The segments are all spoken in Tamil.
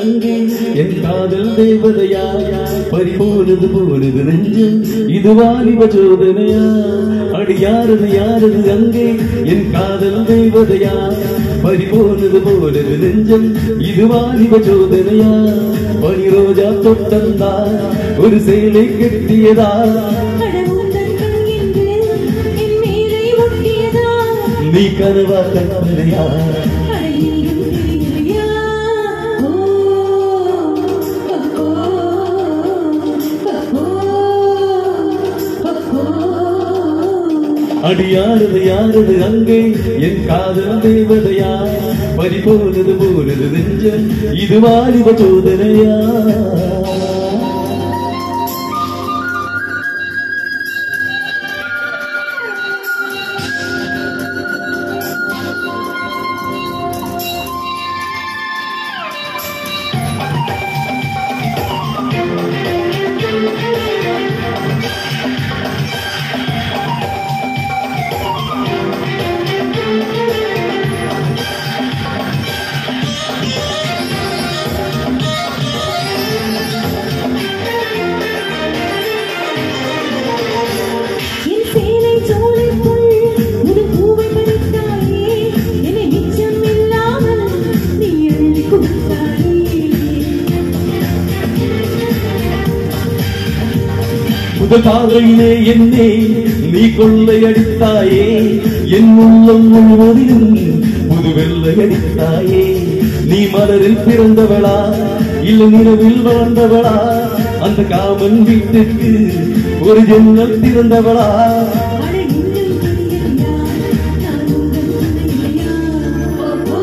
அங்கே என் காதல் தேவதையா பறிபோனது போனது நெஞ்சம் இது வாலிப சோதனையா அடி யாரது யாரது அங்கே என் காதல் தேவதையா பறிபோனது போனது நெஞ்சம் இது வாலிப சோதனையா பனி ரோஜா தொட்டந்தா ஒரு சேலை கட்டியதா கடவுந்தன் கண் என்று என் மேலே ஒட்டியதா நீ கனவா கற்பனையா அடையிலும் தெரியலையா ஓ ஓ ஓ அடி யாரது யாரது அங்கே என் காதல் தேவதையா பறிபோனது போனது நெஞ்சம் இது வாலிப சோதனையா என் சேலை சோலைக்குள் ஒரு பூவை பறித்தாயே என்னை மிச்சம் இல்லாமல் நீ அள்ளி கொடுத்தாயே முதல் பார்வையிலே என்னை நீ கொள்ளையடித்தாயே என் உள்ளம் முழுவதிலும் புது வெள்ளையடித்தாயே நீ மலரில் பிறந்தவளா இல்ல நிலவில் வளர்ந்தவளா அந்த காமன் வீட்டுக்கு ஒரு ஜன்னல் திறந்தவளா அட இன்னும் தெரியலையா நான் உங்கள் துணையில்லையா ஓ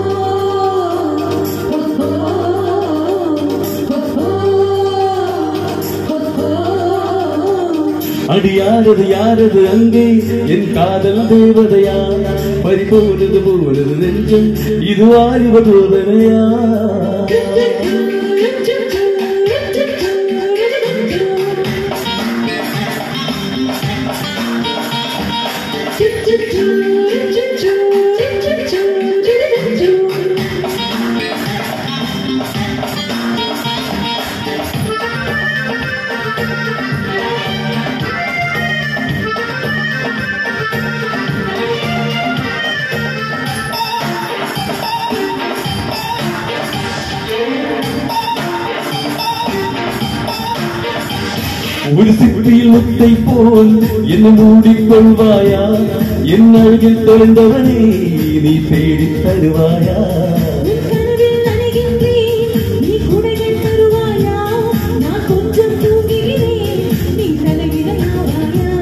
அடி யாரது யாரது அங்கே என் காதல் தேவதையா பறிபோனது போனது நெஞ்சம் இது வாலிப சோதனையா ஒரு சிப்பியில் முத்தை போல் என்ன மூடிக்கொள்வாயா என் அழகில் தொலைந்தவனே நீ தேடித் தருவாயா கனவில் நனைகின்றேன் நீ குடைகள் தருவாயா நான் கொஞ்சம் தூங்குகிறேன் நீ தலைவிடையாவாயா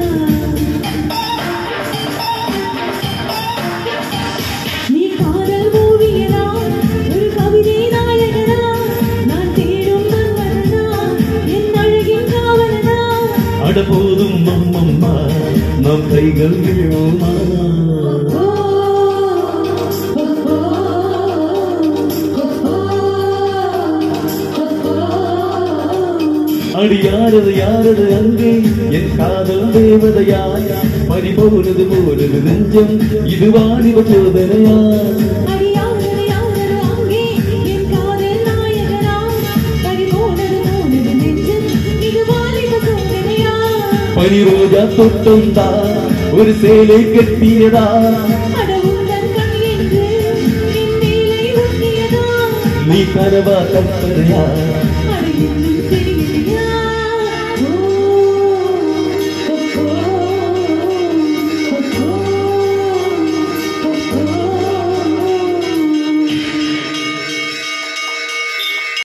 நீ காதல் ஓவியனா ஒரு கவிதை நாயகனா நான் தேடும் மன்மதனா என் அழகின் காவலனா அட போதும் அம்மம்மா நம் கைகள் விழுவோமா ஓ ஓ ஓ அடி யாரது யாரது அங்கே என் காதல் தேவதையா பறிபோனது போனது நெஞ்சம் இது வாலிப சோதனையா அடியாவது யாவது அங்கே என் காதல் நாயகனா பறிபோனது போனது நெஞ்சம் இது வாலிப சோதனையா பனி ரோஜா தொட்டந்தா ஒரு சேலை கட்டியதா அடவுந்தன் கண் என்று என் மேலே ஒட்டியதா நீ கனவா கற்பனையா